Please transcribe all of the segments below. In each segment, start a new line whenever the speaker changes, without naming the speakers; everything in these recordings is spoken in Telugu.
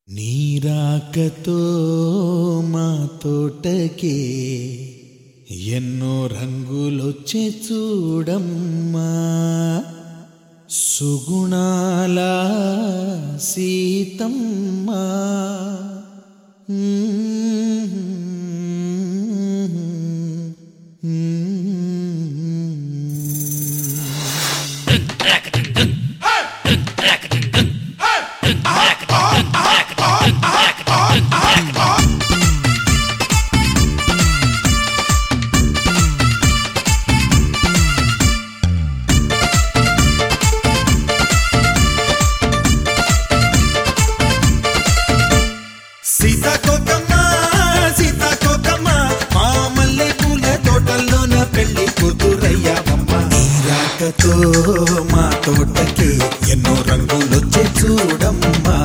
నీరాకతో మా తోటకే ఎన్నో రంగులొచ్చే చూడమ్మా సుగుణాల సీతమ్మా సీతాకోకమ్మ సీతాకోకమ్మ మా మల్లె పూల తోటల్లోన పెళ్లి కూతురయ్యావమ్మ నీరాకతో మా తోటకి ఎన్నో రంగులొచ్చే చూడమ్మా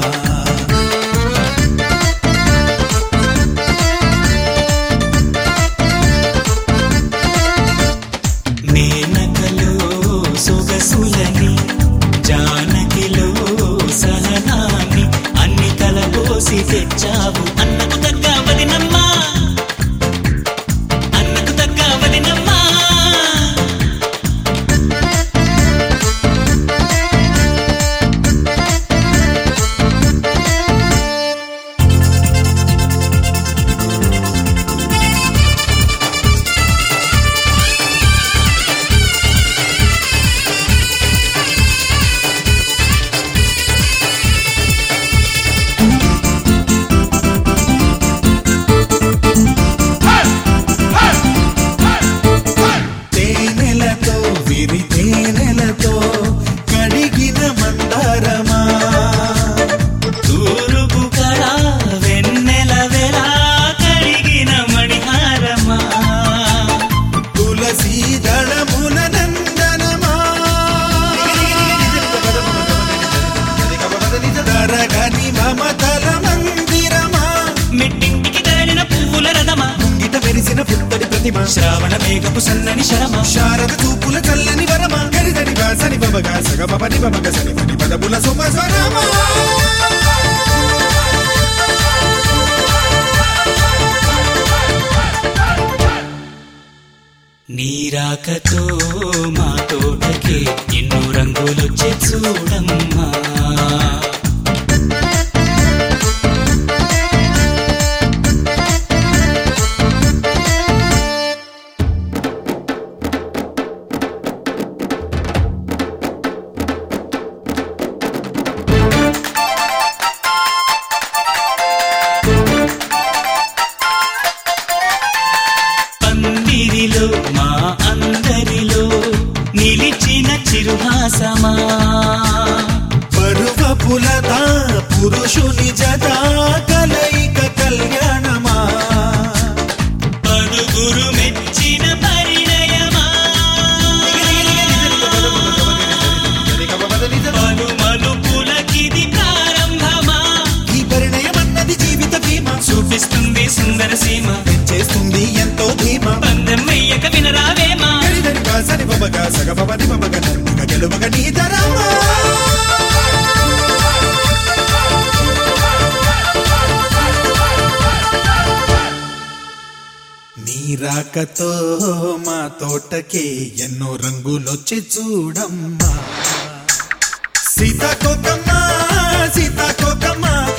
మేనకలో సొగసులని జానకిలో సహనాన్ని అన్ని కలబోసి తెచ్చావు అన్నకు తగ్గవదినమ్మా అన్నకు తగ్గవదినమ్మా
తేనెలతో విరి తేనెలతో కడిగిన మందారమా
తూరుపు కళ వెన్నెల వెలా కడిగిన మణిహారమా
తులసి దళముల నందనమా తరగని మమతల మందిరమా
మెట్టింటికి తరలిన పువ్వుల రథమా
ముంగిట మెరిసిన పుత్తడి ప్రతిమ
శ్రావణ మేఘపు సన్నని శరమా
శారద చూపుల చల్లని వరమా గరిదని వాసని బబగా సగ బబని బమగ సని పని పదముల సుమ స్వరమా
నీరాకతో మా తోటకే ఎన్నో రంగులొచ్చే చూడమ్మా పందిరిలో మా అందరిలో నిలిచిన చిరుహాసమా
పరువపులదా పురుషుని జదా కలయిక కళ్యాణమా
పలుగురు మెచ్చిన పరిణయమా పలు మలుపులకిది ప్రారంభమా
ఈ పరిణయమన్నది జీవిత బీమా
చూపిస్తుంది సుందర సీమ
చేస్తుంది ఎంతో ధీమా
పందెం వెయ్యక వినరావేమా
గరిదని వాసని బబగా సగ బబని బమగ నర్మగ గెలువగ నీతరమా నీ రాకతో మా తోటకే ఎన్నో రంగులొచ్చి చూడమ్మా సీతాకోకమ్మ సీతాకోకమ్మ